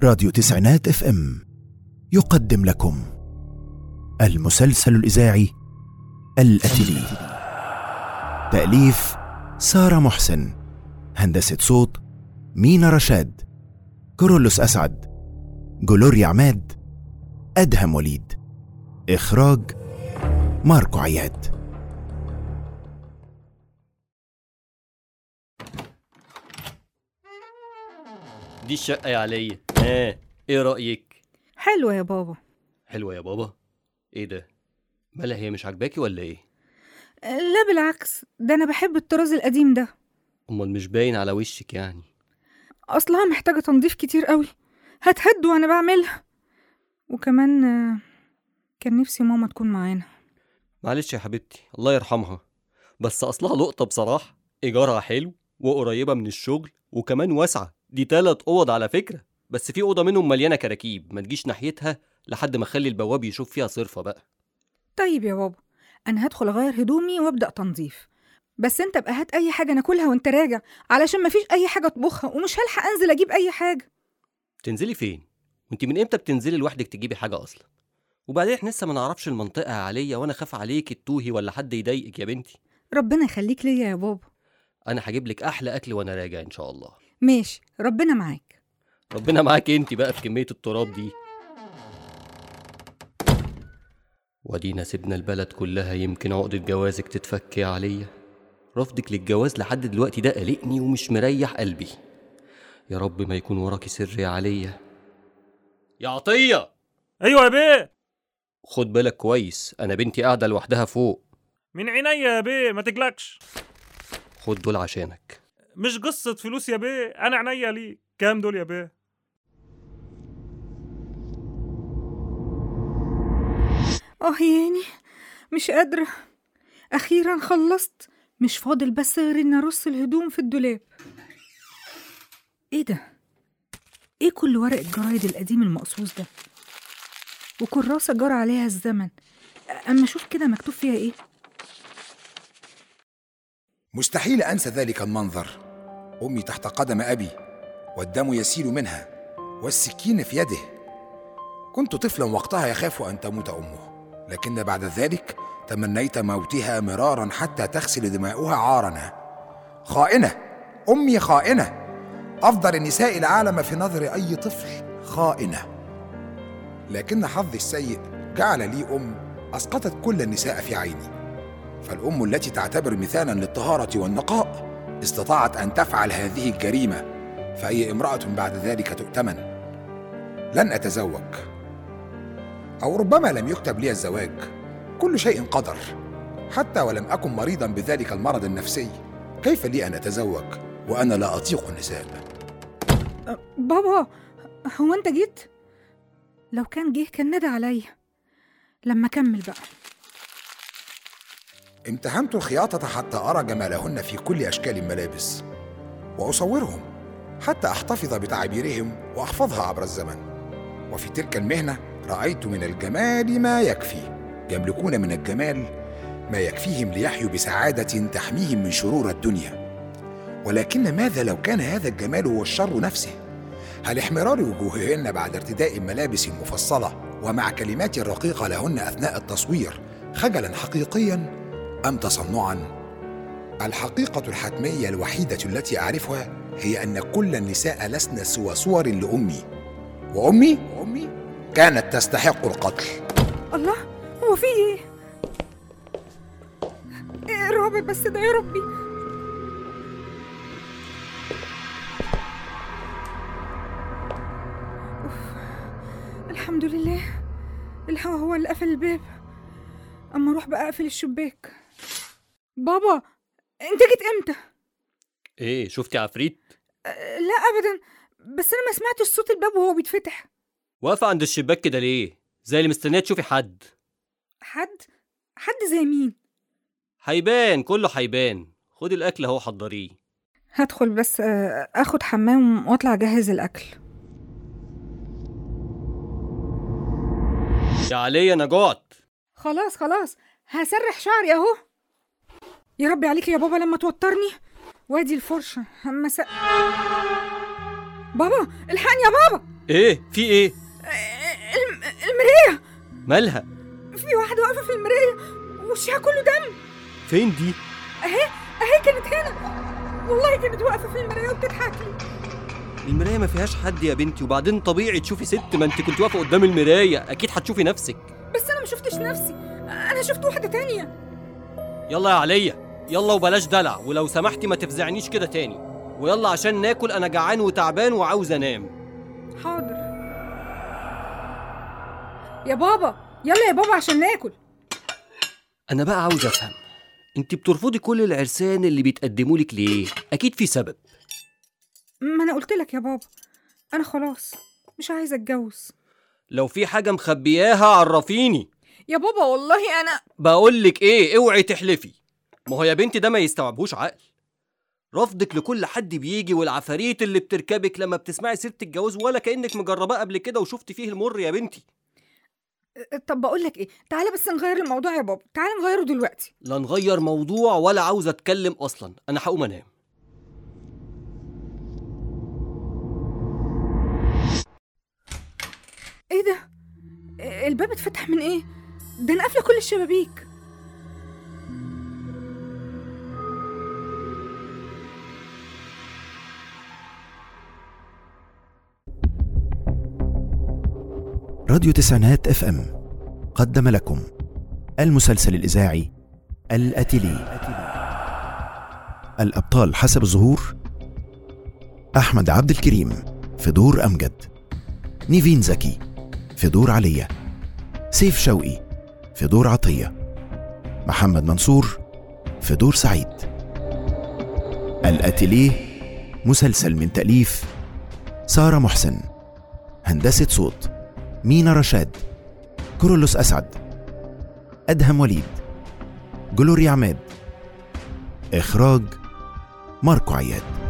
راديو تسعينات اف ام يقدم لكم المسلسل الاذاعي الاتلي تاليف ساره محسن هندسه صوت مينا رشاد كورولوس اسعد جلوريا عماد ادهم وليد اخراج ماركو عياد دي الشقة يا عليا ها ايه رأيك؟ حلوة يا بابا حلوة يا بابا ايه ده؟ مالها هي مش عاجباكي ولا ايه؟ لا بالعكس ده أنا بحب الطراز القديم ده امال مش باين على وشك يعني أصلها محتاجة تنظيف كتير قوي هتهد وأنا بعملها وكمان آه، كان نفسي ماما تكون معانا معلش يا حبيبتي الله يرحمها بس اصلها لقطة بصراحة ايجارها حلو وقريبة من الشغل وكمان واسعة دي تلات اوض على فكرة بس في اوضة منهم مليانة كراكيب ما تجيش ناحيتها لحد ما اخلي البواب يشوف فيها صرفة بقى طيب يا بابا أنا هدخل أغير هدومي وأبدأ تنظيف بس أنت بقى هات أي حاجة ناكلها وأنت راجع علشان مفيش أي حاجة أطبخها ومش هلحق أنزل أجيب أي حاجة تنزلي فين؟ وانت من امتى بتنزلي لوحدك تجيبي حاجة اصلا؟ وبعدين احنا لسه ما نعرفش المنطقة يا عليا وانا خاف عليك تتوهي ولا حد يضايقك يا بنتي ربنا يخليك ليا يا بابا انا هجيب لك احلى اكل وانا راجع ان شاء الله ماشي ربنا معاك ربنا معاك انت بقى في كمية التراب دي ودينا سيبنا البلد كلها يمكن عقدة جوازك تتفك يا عليا رفضك للجواز لحد دلوقتي ده قلقني ومش مريح قلبي يا رب ما يكون وراكي سر يا عليا يا عطية ايوه يا بيه خد بالك كويس انا بنتي قاعدة لوحدها فوق من عينيا يا بيه ما تقلقش خد دول عشانك مش قصة فلوس يا بيه انا عينيا ليك كام دول يا بيه آه ياني مش قادرة أخيرا خلصت مش فاضل بس غير إني أرص الهدوم في الدولاب إيه ده؟ إيه كل ورق الجرايد القديم المقصوص ده؟ وكراسة جرى عليها الزمن أما أشوف كده مكتوب فيها إيه؟ مستحيل أنسى ذلك المنظر أمي تحت قدم أبي والدم يسيل منها والسكين في يده كنت طفلا وقتها يخاف أن تموت أمه لكن بعد ذلك تمنيت موتها مرارا حتى تغسل دماؤها عارنا خائنة أمي خائنة أفضل نساء العالم في نظر أي طفل خائنة لكن حظي السيء جعل لي أم أسقطت كل النساء في عيني فالأم التي تعتبر مثالا للطهارة والنقاء استطاعت أن تفعل هذه الجريمة فأي امرأة بعد ذلك تؤتمن لن أتزوج أو ربما لم يكتب لي الزواج كل شيء قدر حتى ولم أكن مريضا بذلك المرض النفسي كيف لي أن أتزوج وأنا لا أطيق النساء أه، بابا هو أنت جيت؟ لو كان جه كان ندى عليا لما أكمل بقى امتهنت الخياطة حتى أرى جمالهن في كل أشكال الملابس وأصورهم حتى أحتفظ بتعابيرهم وأحفظها عبر الزمن وفي تلك المهنة رأيت من الجمال ما يكفي يملكون من الجمال ما يكفيهم ليحيوا بسعادة تحميهم من شرور الدنيا ولكن ماذا لو كان هذا الجمال هو الشر نفسه؟ هل احمرار وجوههن بعد ارتداء الملابس المفصلة ومع كلمات رقيقة لهن أثناء التصوير خجلا حقيقيا أم تصنعا؟ الحقيقة الحتمية الوحيدة التي أعرفها هي أن كل النساء لسن سوى صور لأمي وأمي أمي كانت تستحق القتل الله هو في إيه؟ إيه الرعب بس ده يا ربي أوف. الحمد لله الهوا هو اللي قفل الباب اما اروح بقى اقفل الشباك بابا انت جيت امتى ايه شفتي عفريت أه، لا ابدا بس انا ما سمعتش صوت الباب وهو بيتفتح واقفة عند الشباك كده ليه زي اللي مستنية تشوفي حد حد حد زي مين هيبان كله هيبان خدي الاكل اهو حضريه هدخل بس أه، اخد حمام واطلع اجهز الاكل يا علي انا جعت خلاص خلاص هسرح شعري اهو يا ربي عليك يا بابا لما توترني وادي الفرشة اما س... بابا الحقني يا بابا ايه في ايه الم... المرايه مالها في واحده واقفه في المرايه وشها كله دم فين دي اهي اهي كانت هنا والله كانت واقفه في المرايه وبتضحك لي المرايه ما فيهاش حد يا بنتي وبعدين طبيعي تشوفي ست ما انت كنت واقفه قدام المرايه اكيد هتشوفي نفسك بس انا ما شفتش نفسي انا شفت واحده تانية يلا يا عليا يلا وبلاش دلع ولو سمحتي ما تفزعنيش كده تاني ويلا عشان ناكل انا جعان وتعبان وعاوز انام حاضر يا بابا يلا يا بابا عشان ناكل انا بقى عاوز افهم انت بترفضي كل العرسان اللي بيتقدموا لك ليه اكيد في سبب ما انا قلت لك يا بابا انا خلاص مش عايزه اتجوز لو في حاجه مخبياها عرفيني يا بابا والله انا بقول لك ايه اوعي تحلفي ما هو يا بنتي ده ما يستوعبهوش عقل رفضك لكل حد بيجي والعفاريت اللي بتركبك لما بتسمعي سيره الجواز ولا كانك مجرباه قبل كده وشفتي فيه المر يا بنتي طب بقول لك ايه تعالى بس نغير الموضوع يا بابا تعالى نغيره دلوقتي لا نغير موضوع ولا عاوز اتكلم اصلا انا هقوم انام ايه ده الباب اتفتح من ايه ده انا قافله كل الشبابيك راديو تسعينات اف ام قدم لكم المسلسل الإذاعي الأتيلي الأبطال حسب الظهور أحمد عبد الكريم في دور أمجد نيفين زكي في دور علية سيف شوقي في دور عطية محمد منصور في دور سعيد الأتيليه مسلسل من تأليف سارة محسن هندسة صوت مينا رشاد كورولوس أسعد أدهم وليد جلوريا عماد إخراج ماركو عياد